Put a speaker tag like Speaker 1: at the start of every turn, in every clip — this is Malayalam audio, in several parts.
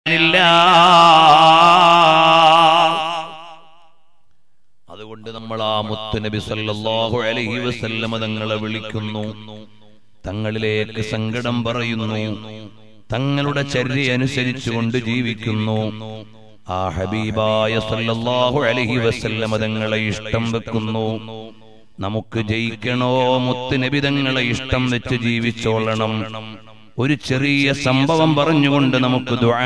Speaker 1: അതുകൊണ്ട് നമ്മൾ ആ മുത്തുനബി സല്ലല്ലാഹു അലൈഹി വസല്ലമ തങ്ങളെ വിളിക്കുന്നു തങ്ങളിലേക്ക് സങ്കടം പറയുന്നു തങ്ങളുടെ ചര്യ അനുസരിച്ചുകൊണ്ട് ജീവിക്കുന്നു ആ ഹബീബായ സല്ലല്ലാഹു അലൈഹി വസല്ലമ തങ്ങളെ ഇഷ്ടം വെക്കുന്നു നമുക്ക് ജയിക്കണോ മുത്തുനബി തങ്ങളെ ഇഷ്ടം വെച്ച് ജീവിച്ചോളണം ഒരു ചെറിയ സംഭവം പറഞ്ഞുകൊണ്ട് നമുക്ക് ദുആ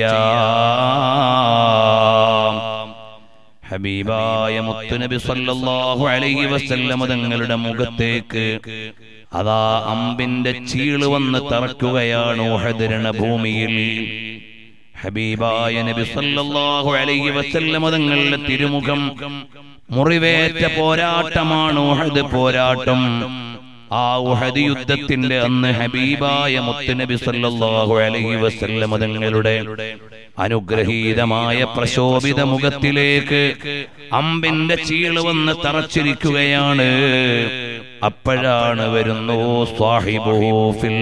Speaker 1: ചെയ്യാം ഹബീബായ മുത്തുനബി സല്ലല്ലാഹു അലൈഹി വസല്ലമ തങ്ങളുടെ മുഖത്തേക്ക് അതാ അമ്പിന്റെ ചീള് വന്ന് തറക്കുകയാണ് ഉഹദ് ഭൂമിയിൽ ഹബീബായ നബി സല്ലല്ലാഹു അലൈഹി വസല്ലമ തങ്ങളുടെ തിരുമുഖം മുറിവേറ്റ പോരാട്ടമാണ് ഉഹദ് പോരാട്ടം ആ ഉഹദ് യുദ്ധത്തിന്റെ അന്ന് ഹബീബായ മുത്തുനബി സല്ലല്ലാഹു അലൈഹി വസല്ലമ തങ്ങളുടെ അനുഗ്രഹീതമായ പ്രശോഭിത മുഖത്തിലേക്ക് അമ്പിന്റെ ചീള് വന്ന് തറച്ചിരിക്കുകയാണ് അപ്പോഴാണ് വരുന്നു സ്വാഹിബു ഫിൽ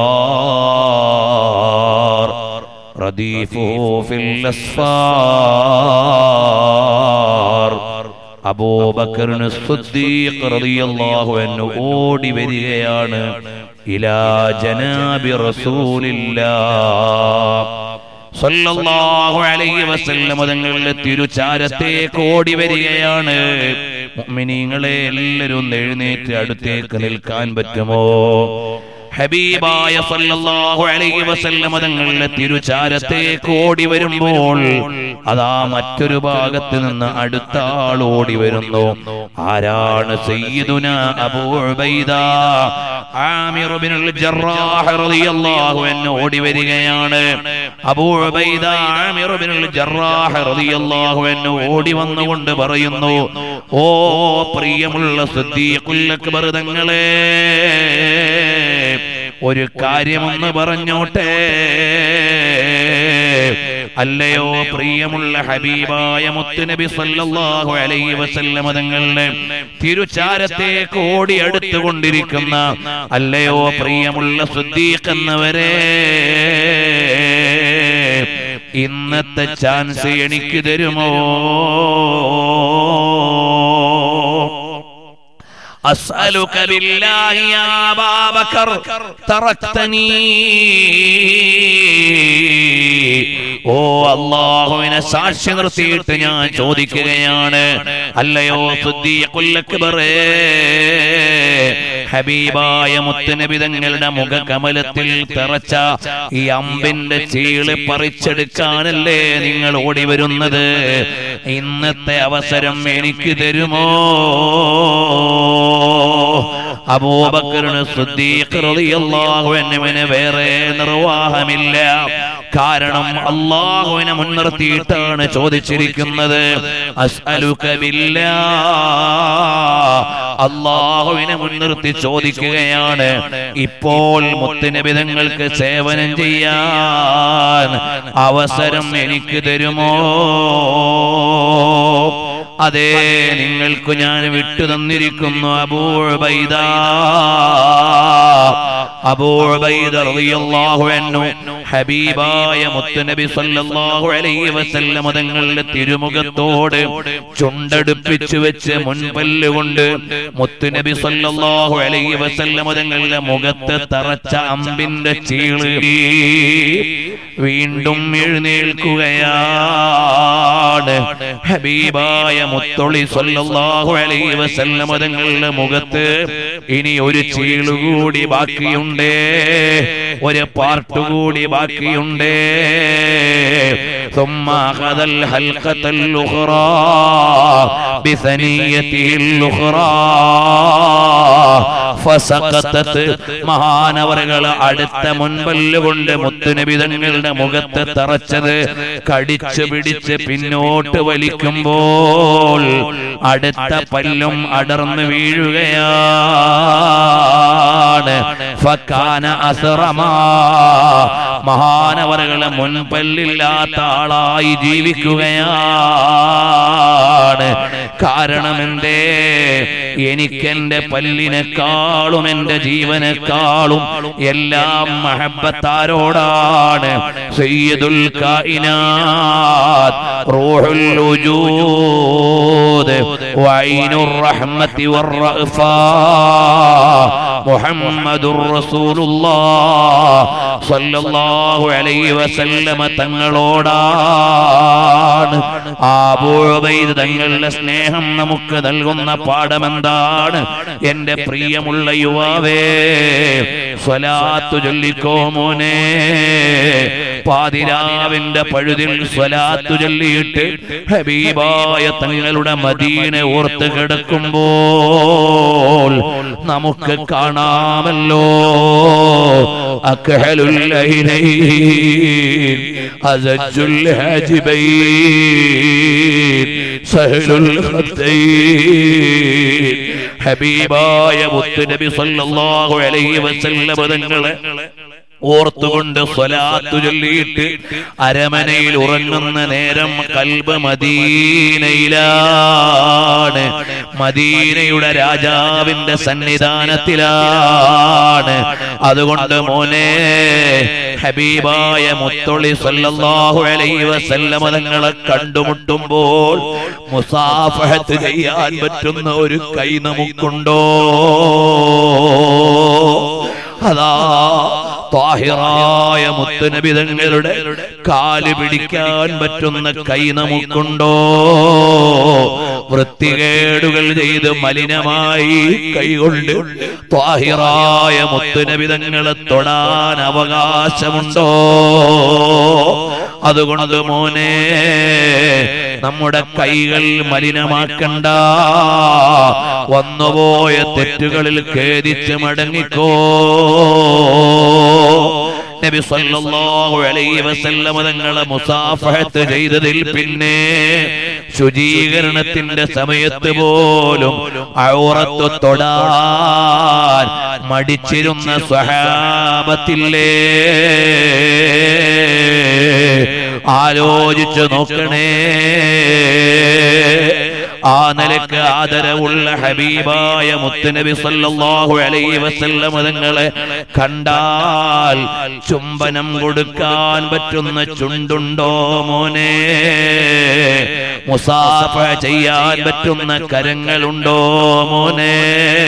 Speaker 1: ഗാർ റദീഫുഹു ഫിൽ അസ്ഫാർ അബൂബക്കറിന് സിദ്ദീഖ് റളിയല്ലാഹു അൻഹു ഓടി വരികയാണ് ഇലാ ജനാബി റസൂലില്ലാഹ് സല്ലല്ലാഹു അലൈഹി വസല്ലം തങ്ങളുടെ തിരുചാരത്തേക്ക് ഓടി വരികയാണ് മുഅ്മിനീങ്ങളെ എല്ലാവരും ഒന്ന് എഴുന്നേറ്റ് അടുത്തേക്ക് നിൽക്കാൻ പറ്റുമോ ഹബീബായ സല്ലല്ലാഹു അലൈഹി വസല്ലം തങ്ങളുടെ തിരുചാരത്തേക്ക് ഓടി വരുമ്പോൾ അതാ മറ്റൊരു ഭാഗത്ത് നിന്ന് അടുത്ത ആൾ ഓടി വരുന്നു ആരാണ് സയ്യിദുന അബൂ ഉബൈദ ആമിർ ഇബ്നുൽ ജറാഹ് റളിയല്ലാഹു അൻഹു ഓടി വരികയാണ് അബൂ ഉബൈദ ആമിർ ഇബ്നുൽ ജറാഹ് റളിയല്ലാഹു അൻഹു ഓടി വന്നുകൊണ്ട് പറയുന്നു ഓ പ്രിയമുള്ള സിദ്ദീഖുൽ അക്ബർ തങ്ങളെ ഒരു കാര്യമൊന്ന് പറഞ്ഞോട്ടെ അല്ലയോ പ്രിയമുള്ള ഹബീബായ മുത്തുനബി സല്ലല്ലാഹു അലൈഹി വസല്ലമ തങ്ങളുടെ തിരുചാരത്തേക്ക് ഓടി അടുത്തുകൊണ്ടിരിക്കുന്ന അല്ലയോ പ്രിയമുള്ള സുദ്ദീഖ് എന്നവരെ ഇന്നത്തെ ചാൻസ് എനിക്ക് തരുമോ أسألك بالله يا أبا بكر تركتني ഓ അള്ളാഹുവിനെ സാക്ഷി നിർത്തിയിട്ട് ഞാൻ ചോദിക്കുകയാണ് അല്ലയോ സുദ്ദീഖുല്ലക്ബറേ ഹബീബായ മുത്തുനബി തങ്ങളുടെ മുഖകമലത്തിൽ തറച്ച ഈ അമ്പിന്റെ ചീള് പറിച്ചെടുക്കാനല്ലേ നിങ്ങൾ ഓടി വരുന്നത് ഇന്നത്തെ അവസരം എനിക്ക് തരുമോ അബൂബക്കറിന് സിദ്ദീഖ് റളിയല്ലാഹു അൻഹുവിന് വേറെ നിർവാഹമില്ല കാരണം അള്ളാഹുവിനെ മുൻനിർത്തിയിട്ടാണ് ചോദിച്ചിരിക്കുന്നത് അസ്അലുക ബില്ലാ അള്ളാഹുവിനെ മുൻനിർത്തി ചോദിക്കുകയാണ് ഇപ്പോൾ മുത്തുനബിതങ്ങൾക്ക് സേവനം ചെയ്യാൻ അവസരം എനിക്ക് തരുമോ അതെ നിങ്ങൾക്ക് ഞാൻ വിട്ടു തന്നിരിക്കുന്നു അബൂബൈദ അബൂബൈദ റളിയല്ലാഹു അൻഹു ഹബീബായ മുത്തുനബി സല്ലല്ലാഹു അലൈഹി വസല്ലം തങ്ങളുടെ തിരുമുഖത്തോട് ചുണ്ടടുപ്പിച്ചു വെച്ച് മുൻപല്ലുകൊണ്ട് മുത്തുനബി സല്ലല്ലാഹു അലൈഹി വസല്ലം തങ്ങളുടെ മുഖത്ത് തറച്ച അമ്പിന്റെ ചീള് വീണ്ടും എഴുന്നേൽക്കുകയാണ് ഹബീബായ മുത്തൊളി സല്ലല്ലാഹു അലൈഹി വസല്ലം തങ്ങളുടെ മുഖത്ത് ഇനി ഒരു ചീളുകൂടി ബാക്കിയുണ്ട് ഒരു പാർട്ട് കൂടി ബാക്കിയുണ്ട് ثم أخذ الحلقة الأخرى بثنيته الأخرى ഫസഖത്തത്ത് മഹാനവറുകൾ അടുത്ത മുൻപല്ലുകൊണ്ട് മുത്തുനബി തങ്ങളുടെ മുഖത്ത് തറച്ചത് കടിച്ചു പിടിച്ച് പിന്നോട്ട് വലിക്കുമ്പോൾ അടുത്ത പല്ലും അടർന്നു വീഴുകയാണ് ഫക്കാന അസറമാ മഹാനവറുകളെ മുൻപല്ലില്ലാത്ത ആളായി ജീവിക്കുകയാണ് കാരണം എന്തേ എനിക്കെന്റെ പല്ലിനെക്കാളും എന്റെ ജീവനെക്കാളും എല്ലാം മഹബത്താരോടാണ് സയ്യിദുൽ കായിനാത്ത് റൂഹുൽ വജൂദ് വൈനുർ റഹ്മത്തി വറഅഫാ മുഹമ്മദുർ റസൂലുള്ളാഹ് സ്വല്ലല്ലാഹു അലൈഹി വസല്ലമ തങ്ങളോടാണ് ആബൂബൈദ് തങ്ങളുടെ സ്നേഹം നമുക്ക് നൽകുന്ന പാഠമെന്താണ് എന്റെ പ്രിയമുള്ള യുവാവേ സ്വലാത്തു ചൊല്ലിക്കോ മോനെ പാതിരാവിന്റെ പഴുതിൽ സ്വലാത്തു ചൊല്ലിയിട്ട് ഹബീബായ തങ്ങളുടെ മദീന ഓർത്ത് കിടക്കുമ്പോൾ നമുക്ക് കാണാമല്ലോ അക്ഹലുൽ ലൈലൈൻ അസജുൽ ഹാജിബൈൻ സഹലുൽ ഖദ്ദൈൻ ഹബീബായ മുത്തുനബി സല്ലല്ലാഹു അലൈഹി വസല്ലം തങ്ങളെ ഓർത്തുകൊണ്ട് സ്വലാത്തു ചൊല്ലിയിട്ട് അരമനയിൽ ഉറങ്ങുന്ന നേരം കൽബ് മദീനയിലാണ് മദീനയുടെ രാജാവിന്റെ സന്നിധാനത്തിലാണ് അതുകൊണ്ട് മോനെ ഹബീബായ മുത്തൊളി സല്ലല്ലാഹു അലൈഹി വസല്ലമ തങ്ങളെ കണ്ടുമുട്ടുമ്പോൾ മുസാഫഹത്ത് ചെയ്യാൻ പറ്റുന്ന ഒരു കൈ നമുക്കുണ്ടോ അതാ താഹിറായ മുത്തുനബി തങ്ങളുടെ കാല് പിടിക്കാൻ പറ്റുന്ന കൈ നമുക്കുണ്ടോ വൃത്തികേടുകൾ ചെയ്ത് മലിനമായി കൈകൊണ്ട് താഹിറായ മുത്തുനബി തങ്ങളെ തൊടാൻ അവകാശമുണ്ടോ അതുകൊണ്ട് മോനെ നമ്മുടെ കൈകൾ മലിനമാക്കണ്ട വന്നുപോയ തെറ്റുകളിൽ ഖേദിച്ച് മടങ്ങിക്കോ നബി സല്ലല്ലാഹു അലൈഹി വസല്ലമ തങ്ങളെ മുസാഫഹത്ത് ചെയ്തതിൽ പിന്നെ ശുചീകരണത്തിന്റെ സമയത്ത് പോലും ഔറത്ത് തൊടാൻ മടിച്ചിരുന്ന സ്വഹാബത്തില്ലേ ആലോചിച്ചു നോക്കണേ ആ നിലക്ക് ആദരവുള്ള ഹബീബായ മുത്തുനബി സല്ലല്ലാഹു അലൈഹി വസല്ലം തങ്ങളെ കണ്ടാൽ ചുംബനം കൊടുക്കാൻ പറ്റുന്ന ചുണ്ടുണ്ടോ മോനെ മുസാഫ ചെയ്യാൻ പറ്റുന്ന കരങ്ങളുണ്ടോ മോനെ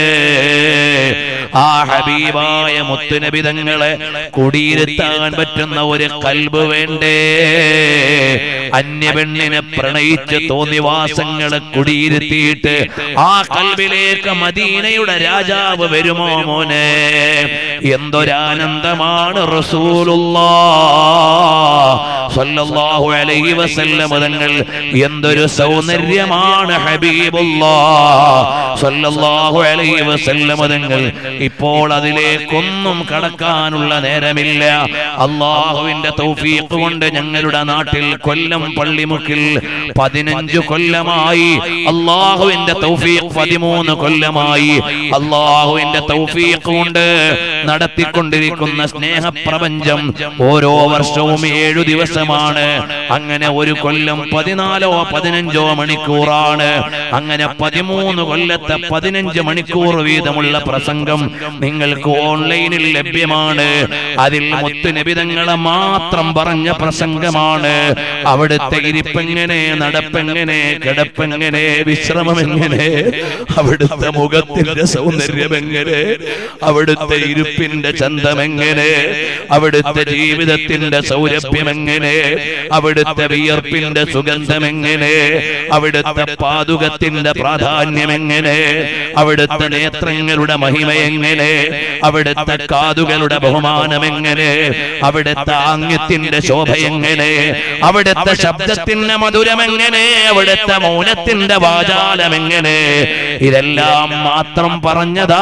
Speaker 1: ആ ഹബീബായ മുത്തുനബി തങ്ങളെ കുടിയിരുത്താൻ പറ്റുന്ന ഒരു കൽബ് വേണ്ടേ അന്യപെണ്ണിനെ പ്രണയിച്ച് തോന്നിവാസങ്ങളെ കുടിയിരുത്തിയിട്ട് ആ കൽബിലേക്ക് മദീനയുടെ രാജാവ് വരുമോ മോനെ എന്തൊരാനന്ദമാണ് റസൂലുള്ളാ സല്ലല്ലാഹു അലൈഹി വസല്ലം തങ്ങൾ എന്തൊരു സൗന്ദര്യമാണ് ഹബീബുല്ലാ സല്ലല്ലാഹു അലൈഹി വസല്ലം തങ്ങൾ ഇപ്പോൾ അതിലേക്കൊന്നും കടക്കാനുള്ള നേരമില്ല അള്ളാഹുവിന്റെ തൗഫീഖ് കൊണ്ട് ഞങ്ങളുടെ നാട്ടിൽ കൊല്ലം പള്ളിമുക്കിൽ പതിനഞ്ച് കൊല്ലമായി അള്ളാഹുവിന്റെ തൗഫീഖ് പതിമൂന്ന് കൊല്ലമായി അള്ളാഹുവിന്റെ തൗഫീഖ് കൊണ്ട് നടത്തിക്കൊണ്ടിരിക്കുന്ന സ്നേഹപ്രപഞ്ചം ഓരോ വർഷവും ഏഴു ദിവസമാണ് അങ്ങനെ ഒരു കൊല്ലം പതിനാലോ പതിനഞ്ചോ മണിക്കൂറാണ് അങ്ങനെ പതിമൂന്ന് കൊല്ലത്തെ പതിനഞ്ച് മണിക്കൂർ വീതമുള്ള പ്രസംഗം നിങ്ങൾക്ക് ഓൺലൈനിൽ ലഭ്യമാണ് അതിൽ മുത്തുനിബിതങ്ങളെ മാത്രം പറഞ്ഞ പ്രസംഗമാണ് അവിടുത്തെ ഇരിപ്പെങ്ങനെ നടപ്പെങ്ങനെ കിടപ്പെങ്ങനെ വിശ്രമം എങ്ങനെ അവിടുത്തെ മുഖത്തിന്റെ സൗന്ദര്യം എങ്ങനെ അവിടുത്തെ ഇരുപ്പിന്റെ ചന്തം എങ്ങനെ അവിടുത്തെ ജീവിതത്തിന്റെ സൗരഭ്യം എങ്ങനെ അവിടുത്തെ വിയർപ്പിന്റെ സുഗന്ധം എങ്ങനെ അവിടുത്തെ പാതുകത്തിന്റെ പ്രാധാന്യം എങ്ങനെ അവിടുത്തെ നേത്രങ്ങളുടെ മഹിമ എങ്ങനെ അവിടുത്തെ കാതുകളുടെ ബഹുമാനം എങ്ങനെ അവിടുത്തെ ആംഗ്യത്തിന്റെ ശോഭ എങ്ങനെ അവിടുത്തെ ശബ്ദത്തിന്റെ മധുരം എങ്ങനെ അവിടുത്തെ മൗനത്തിന്റെ വാചാലം എങ്ങനെ ഇതെല്ലാം മാത്രം പറഞ്ഞതാ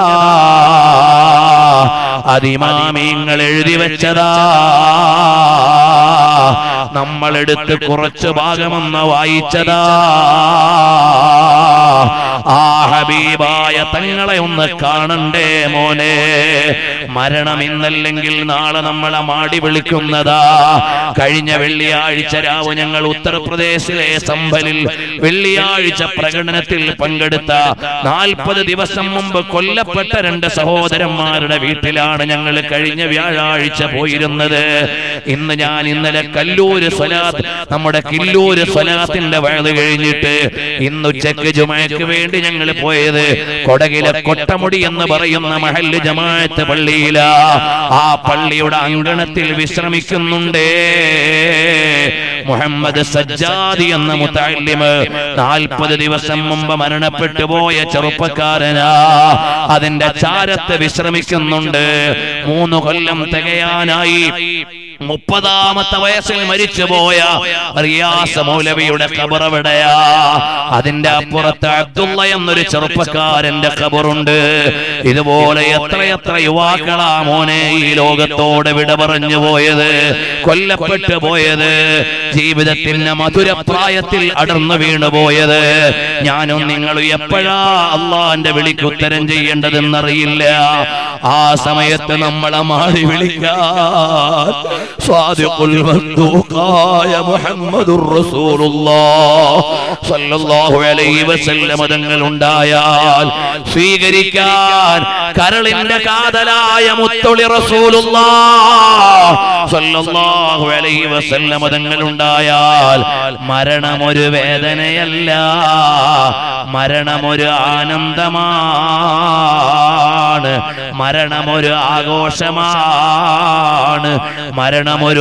Speaker 1: അതിമാമീങ്ങൾ എഴുതി വെച്ചതാ നമ്മളെടുത്ത് കുറച്ച് ഭാഗമൊന്ന് വായിച്ചതാ ആ ഹബീബായ തങ്ങളെ ഒന്ന് കാണണ്ടേ മോനെ മരണം ഇന്നല്ലെങ്കിൽ നാളെ നമ്മളെ മാടി വിളിക്കുന്നതാ കഴിഞ്ഞ വെള്ളിയാഴ്ച രാവ് ഞങ്ങൾ ഉത്തർപ്രദേശിലെ സംഭലിൽ വെള്ളിയാഴ്ച പ്രകടനത്തിൽ പങ്കെടുത്ത നാൽപ്പത് ദിവസം മുമ്പ് കൊല്ലപ്പെട്ട രണ്ട് സഹോദരന്മാരുടെ വീട്ടിലാണ് ഞങ്ങൾ കഴിഞ്ഞ വ്യാഴാഴ്ച പോയിരുന്നത് ഇന്ന് ഞാൻ ഇന്നലെ കല്ലൂര് സ്വലാത്ത് നമ്മുടെ കില്ലൂര് സ്വലാത്തിന്റെ വയത് കഴിഞ്ഞിട്ട് ഇന്ന് ഉച്ചക്ക് ജുമയ്ക്ക് വേണ്ടി ഞങ്ങൾ പോയത് കൊടകിലെ കൊട്ടമുടി എന്ന് പറയുന്ന മഹല്ല് ജമാഅത്ത് പള്ളിയിലാ ആ പള്ളിയുടെ അങ്കണത്തിൽ വിശ്രമിക്കുന്നുണ്ടേ മുഹമ്മദ് സജ്ജാദി എന്ന മുത്തല്ലിമ് നാൽപ്പത് ദിവസം മുമ്പ് മരണപ്പെട്ടു പോയ ചെറുപ്പക്കാരനാ അതിന്റെ ചാരത്ത് വിശ്രമിക്കുന്നുണ്ട് മൂന്ന് കൊല്ലം തികയാനായി മുപ്പതാമത്തെ വയസ്സിൽ മരിച്ചുപോയ റിയാസ് മൗലവിയുടെ ഖബർ എവിടെയാ അതിന്റെ അപ്പുറത്ത് അബ്ദുള്ള എന്നൊരു ചെറുപ്പക്കാരന്റെ ഖബറുണ്ട് ഇതുപോലെ എത്രയെത്ര യുവാക്കളാ മോനെ ഈ ലോകത്തോട് വിട പറഞ്ഞു പോയത് കൊല്ലപ്പെട്ടു പോയത് ജീവിതത്തിന്റെ മധുരപ്രായത്തിൽ അടർന്നു വീണു പോയത് ഞാനും നിങ്ങളും എപ്പോഴാ അള്ളാന്റെ വിളിക്ക് ഉത്തരം ചെയ്യേണ്ടതെന്നറിയില്ല ആ സമയത്ത് നമ്മളെ മാറി വിളിക്കാൻ സ്വാദിഖുൽ മസ്ദൂഖായ മുഹമ്മദുർ റസൂലുള്ളാഹ് സല്ലല്ലാഹു അലൈഹി വസല്ലം തങ്ങൾ ഉണ്ടായാൽ സ്വീകരിക്കാൻ കരളിന്റെ കാതലായ മുത്തൊളി റസൂലുള്ളാഹ് സല്ലല്ലാഹു അലൈഹി വസല്ലം തങ്ങൾ ഉണ്ടായാൽ മരണമൊരു വേദനയല്ല മരണമൊരു ആനന്ദമാണ് മരണമൊരു ആഘോഷമാണ് മരണമൊരു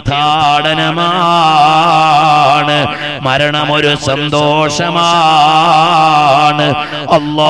Speaker 1: തീർത്ഥാടനമാണ് മരണമൊരു സന്തോഷമാണ് അല്ലാ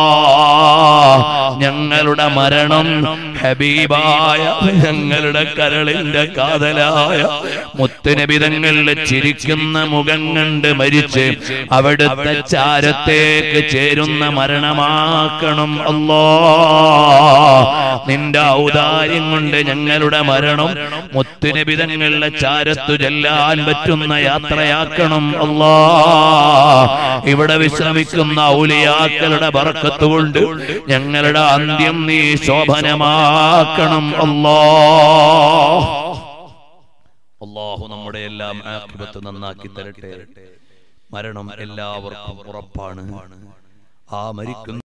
Speaker 1: ഞങ്ങളുടെ മരണം ഹബീബായ ഞങ്ങളുടെ കരളിന്റെ കാതലായ മുത്തുനബിതങ്ങളുടെ ചിരിക്കുന്ന മുഖം കണ്ട് മരിച്ച് അവിടുത്തെ ചാരത്തേക്ക് ചേരുന്ന മരണമാക്കണം അല്ലോ നിന്റെ ഔദാര്യം കൊണ്ട് ഞങ്ങളുടെ മരണം മുത്തുനബിതങ്ങളുടെ ചാരത്തു ചെല്ലാൻ പറ്റുന്ന യാത്രയാക്കണം അല്ലാ ഇവിടെ വിശ്രമിക്കുന്ന ഔലിയാക്കളുടെ ബർക്കത്ത് കൊണ്ട് ഞങ്ങളുടെ അന്ത്യം നീ ശോഭനമാക്കണം അല്ലാ അള്ളാഹു നമ്മുടെ എല്ലാം ആഖിബത്ത് നന്നാക്കി തരട്ടെ മരണം എല്ലാവർക്കും ഉറപ്പാണ് ആ മരിക്കുന്ന